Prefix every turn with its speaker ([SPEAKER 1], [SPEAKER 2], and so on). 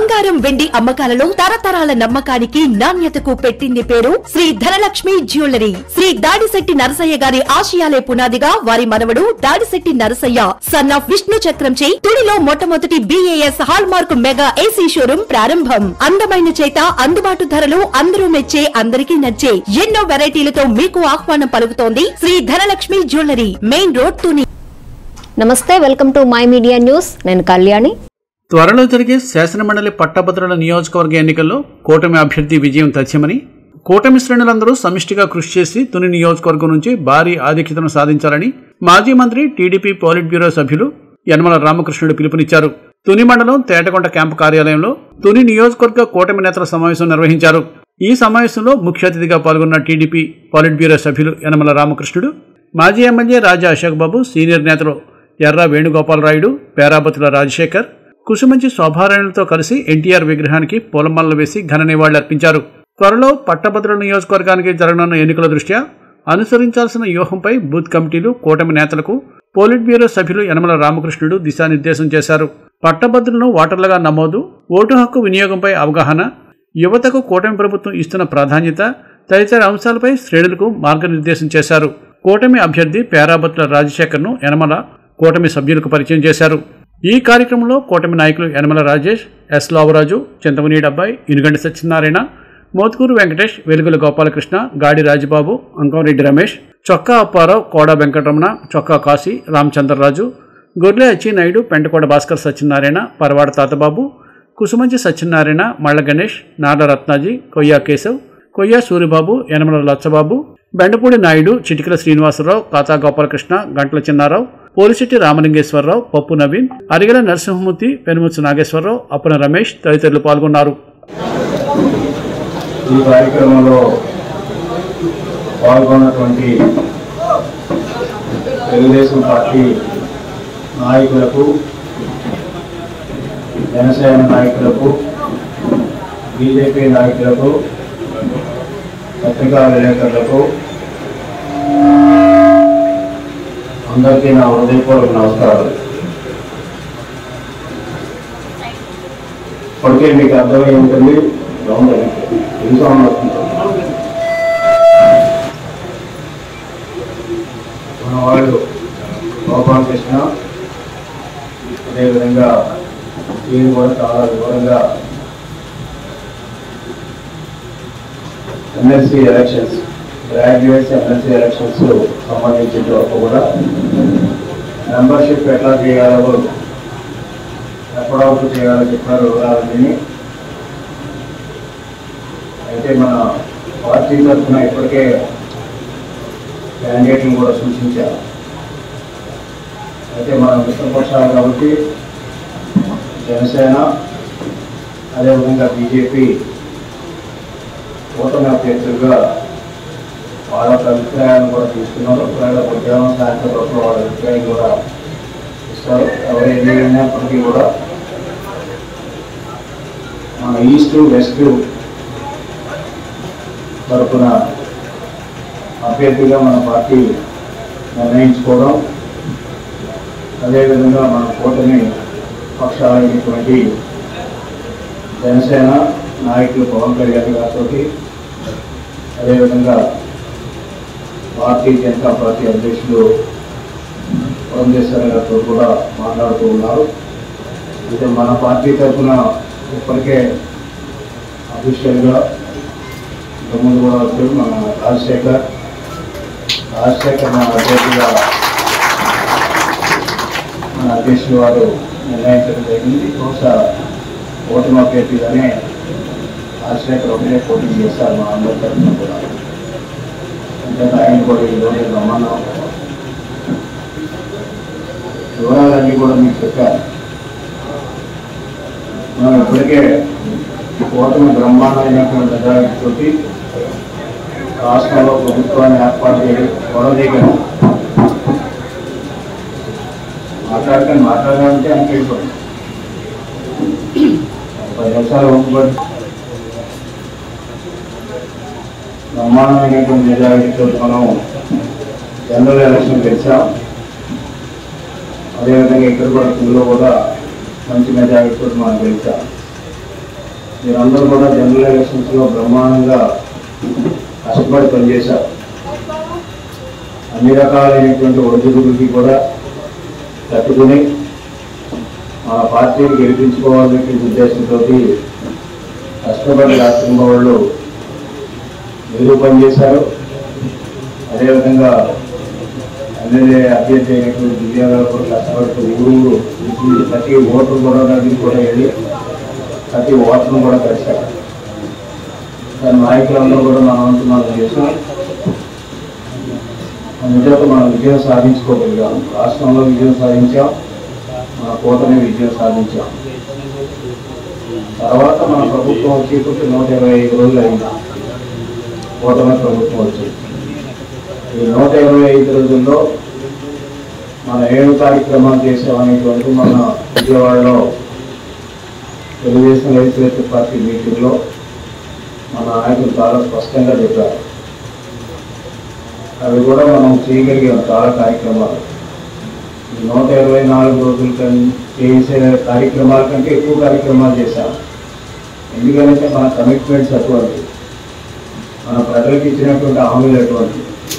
[SPEAKER 1] బంగారం వెండి అమ్మకాలలో తరతరాల నమ్మకానికి నాణ్యతకు పెట్టింది పేరు శ్రీ ధనలక్ష్మి జ్యువెలరీ శ్రీ దాడిశెట్టి నరసయ్య గారి ఆశయాలే పునాదిగా వారి మనవడు దాడిశెట్టి నరసయ్య సన్ ఆఫ్ విష్ణు చక్రంచే తుడిలో మొట్టమొదటి BAS hallmark mega AC showroom ప్రారంభం అందమైన చేత అందుబాటు ధరలు అందరూ మెచ్చే అందరికీ నచ్చే ఎన్నో వెరైటీలతో మీకు ఆహ్వానం పలుకుతోంది Sri Dhanalakshmi jewellery main road Tuni
[SPEAKER 2] నమస్తే welcome to my media news నేను కళ్యాణి
[SPEAKER 3] త్వరలో జరిగే శాసనమండలి పట్టభద్రుల నియోజకవర్గ ఎన్నికల్లో కూటమి అభ్యర్థి విజయం తథ్యమని కూటమి శ్రేణులందరూ సమిష్టిగా కృషి చేసి తుని నియోజకవర్గం నుంచి భారీ ఆధిక్యతను సాధించాలని మాజీ మంత్రి టీడీపీ పోలిట్ బ్యూరో సభ్యులు యనమల రామకృష్ణుడు పిలుపునిచ్చారు తుని మండలం తేటకొండ క్యాంపు కార్యాలయంలో తుని నియోజకవర్గ కూటమి నేతల సమావేశం నిర్వహించారు ఈ సమావేశంలో ముఖ్య అతిథిగా పాల్గొన్న టీడీపీ పోలిట్ బ్యూరో సభ్యులు యనమల రామకృష్ణుడు మాజీ ఎమ్మెల్యే రాజా అశోక్ బాబు సీనియర్ నేతలు ఎర్ర వేణుగోపాలరాయుడు పేరాబతుల రాజశేఖర్ కుసుమంచి శోభారాయణులతో కలిసి ఎన్టీఆర్ విగ్రహానికి పూలమాలలు వేసి ఘన నివాళులర్పించారు త్వరలో పట్టభద్రుల నియోజకవర్గానికి జరగనున్న ఎన్నికల దృష్ట్యా అనుసరించాల్సిన వ్యూహంపై బూత్ కమిటీలు కూటమి నేతలకు పోలిట్ బ్యూరో సభ్యులు యనమల రామకృష్ణుడు దిశానిర్దేశం చేశారు పట్టభద్రులను ఓటర్లుగా నమోదు ఓటు హక్కు వినియోగంపై అవగాహన యువతకు కూటమి ప్రభుత్వం ఇస్తున్న ప్రాధాన్యత తదితర అంశాలపై శ్రేణులకు మార్గనిర్దేశం చేశారు కూటమి అభ్యర్థి పేరాబత్తుల రాజశేఖర్ను యనమల కూటమి సభ్యులకు పరిచయం చేశారు ఈ కార్యక్రమంలో కూటమి నాయకులు యనమల రాజేష్ ఎస్ లావరాజు చింతమనీడి అబ్బాయి ఇనుగంటి సత్యనారాయణ మోత్కూరు వెంకటేష్ వెలుగుల గోపాలకృష్ణ గాడి రాజబాబు అంకంరెడ్డి రమేష్ చొక్కా అప్పారావు కోడా వెంకటరమణ చొక్కా కాశీ రామచంద్రరాజు గొర్రె అచ్చినాయుడు పెంటకోడ భాస్కర్ సత్యనారాయణ పరవాడ తాతబాబు కుసుమంచి సత్యనారాయణ మళ్ళ గణేష్ నాడ రత్నాజీ కొయ్యా కేశవ్ కొయ్యా సూరిబాబు యనమల లచ్చబాబు బెండపూడి నాయుడు చిటికల శ్రీనివాసరావు కాతా గోపాలకృష్ణ గంటల చిన్నారావు పోలిశెట్టి రామలింగేశ్వరరావు పప్పు నవీన్ అరిగల నరసింహమూర్తి పెనుముత్సు నాగేశ్వరరావు అప్పన రమేష్ తదితరులు పాల్గొన్నారు
[SPEAKER 4] ఈ కార్యక్రమంలో పాల్గొన్నటువంటి తెలుగుదేశం పార్టీ నాయకులకు జనసేన నాయకులకు బీజేపీ నాయకులకు పత్రికా విలేకరులకు అందరికీ నా హృదయపూర్వక నమస్కారాలు ఇప్పటికే మీకు అర్థమై ఉంటుంది రౌండ్ తెలుసా మన వాళ్ళు గోపాలకృష్ణ అదేవిధంగా ఈయన కూడా చాలా వివరంగా MLC elections graduates MLC elections సంబంధించిన వరకు కూడా మెంబర్షిప్ ఎట్లా చేయాలో ఎప్పటివరకు చేయాలో చెప్పిన వివరాలన్నీ అయితే మన పార్టీ తరఫున ఇప్పటికే క్యాండిడేట్లను కూడా సూచించారు అయితే మన మిత్రపక్షాలు కాబట్టి జనసేన అదేవిధంగా బీజేపీ కూటమి అభ్యర్థులుగా వాళ్ళ యొక్క అభిప్రాయాలను కూడా తీసుకున్నారు ఒకవేళ ఉద్యోగం సాయంత్రం వరకు వాళ్ళ అభిప్రాయం కూడా ఇస్తారు ఎవరు ఏది అయినప్పటికీ కూడా మన ఈస్ట్ వెస్ట్ తరఫున అభ్యర్థిగా మన పార్టీ నిర్ణయించుకోవడం అదేవిధంగా మన కూటమి పక్షాలైనటువంటి జనసేన నాయకులు పవన్ కళ్యాణ్ గారితో అదేవిధంగా భారతీయ జనతా పార్టీ అధ్యక్షులు పురంధేశ్వర గారితో కూడా మాట్లాడుతూ ఉన్నారు అయితే మన పార్టీ తరఫున ఇప్పటికే అఫీషియల్గా ఇంతకుముందు కూడా వచ్చాడు మన రాజశేఖర్ రాజశేఖర్ మన అభ్యర్థిగా మన అధ్యక్షులు వారు నిర్ణయించడం జరిగింది బహుశా ఓటమి అభ్యర్థిగానే రాజశేఖర్ ఒకటే పోటీ చేస్తారు మా అందరి తరఫున కూడా అంటే ఆయన కూడా ఈ రోజు రమ్మన్నాం వివరాలన్నీ కూడా మీకు చెప్పారు మనం ఇప్పటికే ఓటమి బ్రహ్మాండమైనటువంటి మెజారిటీతోటి రాష్ట్రంలో ప్రభుత్వాన్ని ఏర్పాటు చేయడం గొడవ దిగారు మాట్లాడకండి మాట్లాడాలంటే అని వెళ్ళిపోయింది పది నిమిషాలు ఒప్పుకొని బ్రహ్మాండమైనటువంటి మెజారిటీతో మనం జనరల్ ఎలక్షన్ గెలిచాం అదేవిధంగా ఇక్కడ కూడా తుల్లో కూడా మంచి మెజారిటీతో మనం గెలిచాం మీరందరూ కూడా జనరల్ ఎలక్షన్స్లో బ్రహ్మాండంగా కష్టపడి పనిచేశారు అన్ని రకాలైనటువంటి ఒడిదుడుకులకి కూడా తట్టుకుని మన పార్టీని గెలిపించుకోవాలనే ఉద్దేశంతో కష్టపడి రాష్ట్రంలో వాళ్ళు మీరు పనిచేశారు అదేవిధంగా ఎమ్మెల్యే అభ్యర్థి అయినటువంటి దివ్య గారు కూడా కష్టపడుతూ ఊరు ఊరు ఇంటింటి ప్రతి ఓటర్ కూడా దగ్గరికి కూడా వెళ్ళి ప్రతి ఓటర్ను కూడా కలిశారు దాని నాయకులందరూ కూడా మన వంతు మనం చేసాం నిజంగా మనం విజయం సాధించుకోగలిగాం రాష్ట్రంలో విజయం సాధించాం మన కూటమి విజయం సాధించాం తర్వాత మన ప్రభుత్వం వచ్చి ఇప్పుడు నూట ఇరవై ఐదు రోజులు అయింది కూటమి ప్రభుత్వం వచ్చి ఈ నూట ఇరవై ఐదు రోజుల్లో మన ఏడు కార్యక్రమాలు చేసామనేటువంటి మన విజయవాడలో తెలుగుదేశం లెజిస్లేటివ్ పార్టీ మీటింగ్లో మన నాయకులు చాలా స్పష్టంగా చెప్పారు అవి కూడా మనం చేయగలిగాం చాలా కార్యక్రమాలు ఈ నూట ఇరవై నాలుగు రోజుల కన్- చేసే కార్యక్రమాల కంటే ఎక్కువ కార్యక్రమాలు చేశాం ఎందుకంటే మన కమిట్మెంట్స్ అటువంటి మన ప్రజలకు ఇచ్చినటువంటి హామీలు అటువంటి